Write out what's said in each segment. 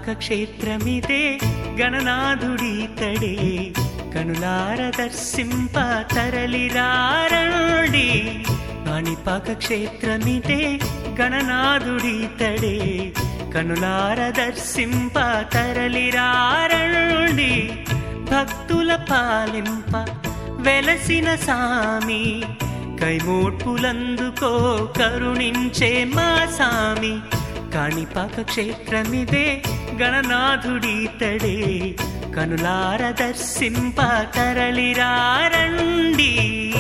క్షేత్రమిదే గణనాథుడీతడే కనులార దర్శింప తరలిరారండి కాణిపాక క్షేత్రమిదే గణనాథుడీతడే కనులార దర్శింప తరలిరారండి భక్తుల పాలింప వెలసిన సామి కైమూర్పులందుకో కరుణించే మా సామి కాణిపాక క్షేత్రమిదే గణనాథుడీతడే కనులార దర్శింప తరలిరారండి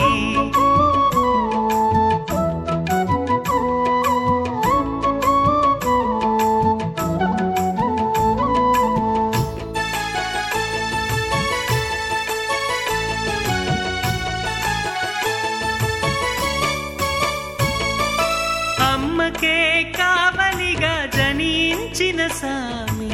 అమ్మకే కావలిగా జనించిన సామి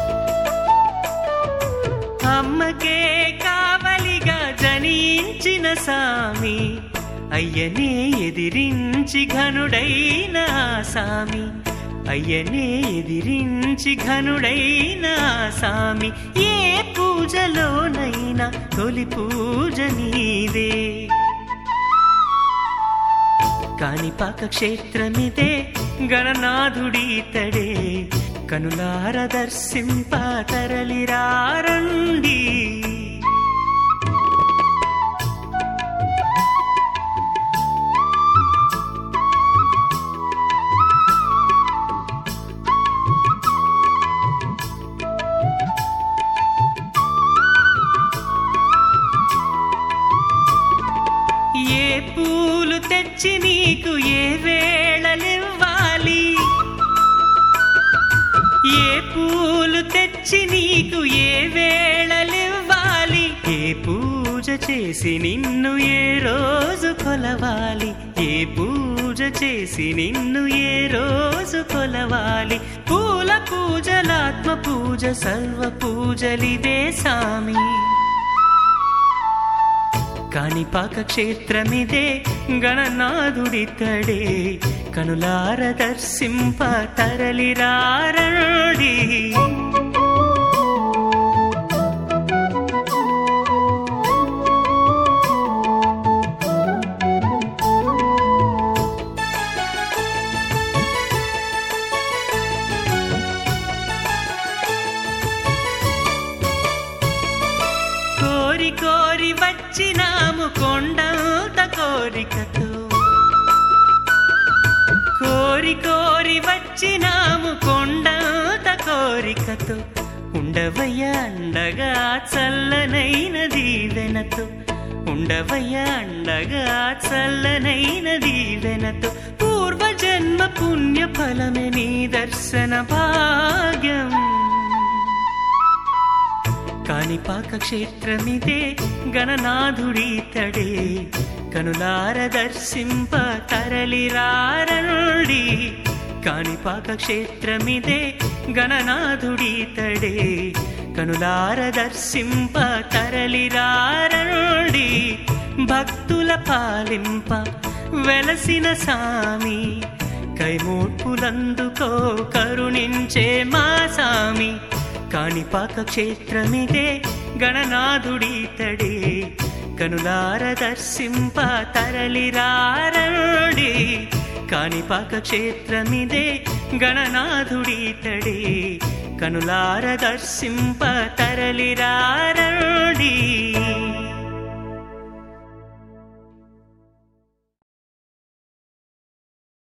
అమ్మకే కావలిగా జనించిన సామి అయ్యనే ఎదిరించి ఘనుడైన ఆ సామి అయ్యనే ఎదిరించి ఘనుడైన ఆ సామి ఏ పూజలోనైనా తొలి పూజ నీదే కాణిపాక క్షేత్రమిదే గణనాథుడీతడే కనులార దర్శింప తరలిరారండి ఏ పూలు తెచ్చి నీకు ఏ వేళలివ్వాలి ఏ పూలు తెచ్చి నీకు ఏ వేళలివ్వాలి ఏ పూజ చేసి నిన్ను ఏ రోజు కొలవాలి ఏ పూజ చేసి నిన్ను ఏ రోజు కొలవాలి పూల పూజలాత్మ పూజ సర్వ పూజలిదే సామి కాణిపాక క్షేత్రమిదే గణనాథుడితడే కనులార దర్శింప తరలిరారండి కోరి కోరి వచ్చినాము కొండంత కోరికతో కోరి కోరి వచ్చినాము కొండంత కోరికతో ఉండవయ్య అండగా చల్లనైన దీవెనతో ఉండవయ్య అండగా చల్లనైన దీవెనతో పూర్వజన్మ పుణ్య ఫలమే నీ దర్శన భాగ్యం కాణిపాక క్షేత్రమిదే గణనాథుడీతడే కనులార దర్శింప తరలిరారండి కాణిపాక క్షేత్రమిదే గణనాథుడీతడే కనులార దర్శింప తరలిరారండి భక్తుల పాలింప వెలసిన సామి కైమూర్పులందుకో కరుణించే మా సామి కాణిపాక క్షేత్రమిదే గణనాథుడీతడే కనులార దర్శింప తరలిరారండి కాణిపాక క్షేత్రమిదే గణనాథుడీతడే కనులార దర్శింప తరలిరారండి